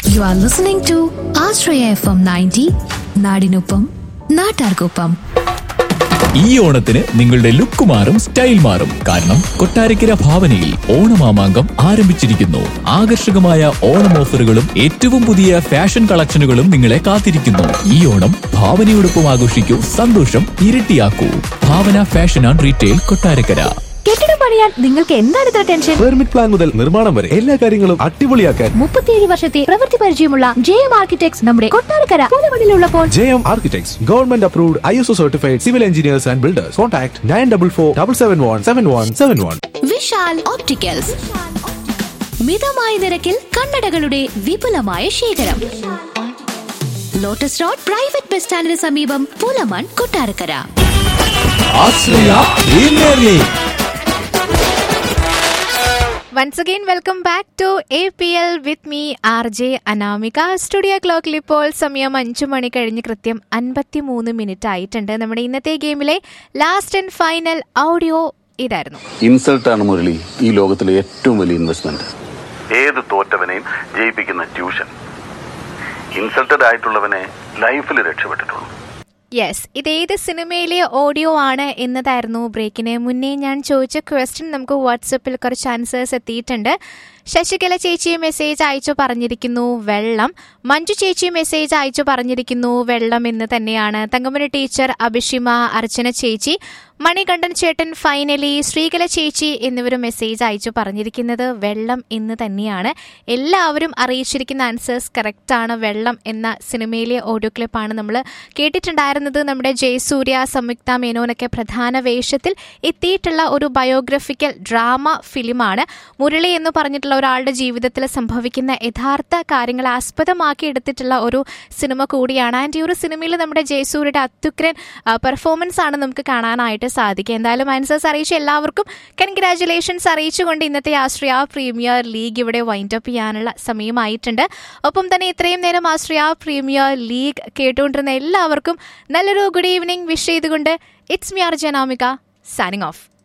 You are listening to Ashraya FM 90, നാടിനൊപ്പം നാട്ടാർക്കൊപ്പം ഈ ഓണത്തിന് നിങ്ങളുടെ ലുക്ക് മാറും സ്റ്റൈൽ മാറും കാരണം കൊട്ടാരക്കര ഭാവനയിൽ ഓണമാമാങ്കം ആരംഭിച്ചിരിക്കുന്നു ആകർഷകമായ ഓണം ഓഫറുകളും ഏറ്റവും പുതിയ ഫാഷൻ കളക്ഷനുകളും നിങ്ങളെ കാത്തിരിക്കുന്നു ഈ ഓണം ഭാവനയോടൊപ്പം ആഘോഷിക്കൂ സന്തോഷം ഇരട്ടിയാക്കൂ Bhavana fashion and retail Kottarakkara കെട്ടിടം പണിയാൻ നിങ്ങൾക്ക് എന്താണ് ഇത്ര ടെൻഷൻ പെർമിറ്റ് പ്ലാൻ മുതൽ നിർമ്മാണം വരെ എല്ലാ കാര്യങ്ങളും അടിപൊളിയാക്കാൻ മുപ്പത്തിയേഴ് വർഷത്തെ പ്രവൃത്തി പരിചയമുള്ള ജെ എം ആർക്കിടെക്ട്സ് നമ്മുടെ കൊട്ടാരക്കര പുതുമണിലുള്ളപ്പോൾ J M architects government approved I S O certified civil engineers and builders contact nine double four double seven one seven one seven one Vishal opticals മിതമായ നിരക്കിൽ കണ്ണടകളുടെ വിപുലമായ ശേഖരം ലോട്ടസ് റോഡ് പ്രൈവറ്റ് ബസ് സ്റ്റാൻഡിന് സമീപം Pulamon Kottarakkara once again welcome back to A P L with me R J Anamika studio ക്ലോക്കിൽ ഇപ്പോൾ സമയം അഞ്ചു മണി കഴിഞ്ഞ് കൃത്യം അൻപത്തി മൂന്ന് മിനിറ്റ് ആയിട്ടുണ്ട് നമ്മുടെ ഇന്നത്തെ ഗെയിമിലെ ലാസ്റ്റ് ആൻഡ് ഫൈനൽ ഓഡിയോ ഇതായിരുന്നു ഇൻസൾട്ടാണ് മുരളി ഈ ലോകത്തിലെ ഏറ്റവും വലിയ ഇൻവെസ്റ്റ്മെന്റ് ഏത് തോറ്റവനെയും ജയിപ്പിക്കുന്ന ട്യൂഷൻ ഇൻസൾട്ടഡ് ആയിട്ടുള്ളവനെ ലൈഫിൽ രക്ഷപ്പെട്ടിട്ടുള്ളൂ യെസ് ഇതേത് സിനിമയിലെ ഓഡിയോ ആണ് എന്നതായിരുന്നു ബ്രേക്കിന് മുന്നേ ഞാൻ ചോദിച്ച ക്വസ്റ്റ്യൻ നമുക്ക് വാട്സപ്പിൽ കുറച്ച് ആൻസേഴ്സ് എത്തിയിട്ടുണ്ട് ശശികല ചേച്ചി മെസ്സേജ് അയച്ചു പറഞ്ഞിരിക്കുന്നു വെള്ളം മഞ്ജു ചേച്ചി മെസ്സേജ് അയച്ചു പറഞ്ഞിരിക്കുന്നു വെള്ളം എന്ന് തന്നെയാണ് തങ്കമണി ടീച്ചർ അഭിഷിമ അർച്ചന ചേച്ചി മണികണ്ഠൻ ചേട്ടൻ ഫൈനലി ശ്രീകല ചേച്ചി എന്നിവരും മെസ്സേജ് അയച്ചു പറഞ്ഞിരിക്കുന്നത് വെള്ളം എന്ന് തന്നെയാണ് എല്ലാവരും അറിയിച്ചിരിക്കുന്ന ആൻസേഴ്സ് കറക്റ്റ് ആണ് വെള്ളം എന്ന സിനിമയിലെ ഓഡിയോ ക്ലിപ്പാണ് നമ്മൾ കേട്ടിട്ടുണ്ടായിരുന്നത് നമ്മുടെ ജയസൂര്യ സംയുക്ത മേനോനൊക്കെ പ്രധാന വേഷത്തിൽ എത്തിയിട്ടുള്ള ഒരു ബയോഗ്രഫിക്കൽ ഡ്രാമ ഫിലിമാണ് മുരളി എന്ന് പറഞ്ഞിട്ടുള്ള ഒരാളുടെ ജീവിതത്തിൽ സംഭവിക്കുന്ന യഥാർത്ഥ കാര്യങ്ങൾ ആസ്പദമാക്കി എടുത്തിട്ടുള്ള ഒരു സിനിമ കൂടിയാണ് ആൻഡ് ഈ ഒരു സിനിമയിൽ നമ്മുടെ ജയസൂര്യയുടെ അത്യുഗ്രൻ പെർഫോമൻസ് ആണ് നമുക്ക് കാണാനായിട്ട് സാധിക്കുക എന്തായാലും ആൻസേഴ്സ് അറിയിച്ച എല്ലാവർക്കും കൺഗ്രാറ്റുലേഷൻസ് അറിയിച്ചുകൊണ്ട് ഇന്നത്തെ ആശ്രയ പ്രീമിയർ ലീഗ് ഇവിടെ വൈൻഡ് അപ്പ് ചെയ്യാനുള്ള സമയമായിട്ടുണ്ട് ഒപ്പം തന്നെ ഇത്രയും നേരം ആശ്രയ പ്രീമിയർ ലീഗ് കേട്ടുകൊണ്ടിരുന്ന എല്ലാവർക്കും നല്ലൊരു ഗുഡ് ഈവനിങ് വിഷ് ചെയ്തുകൊണ്ട് it's me R Anamika signing of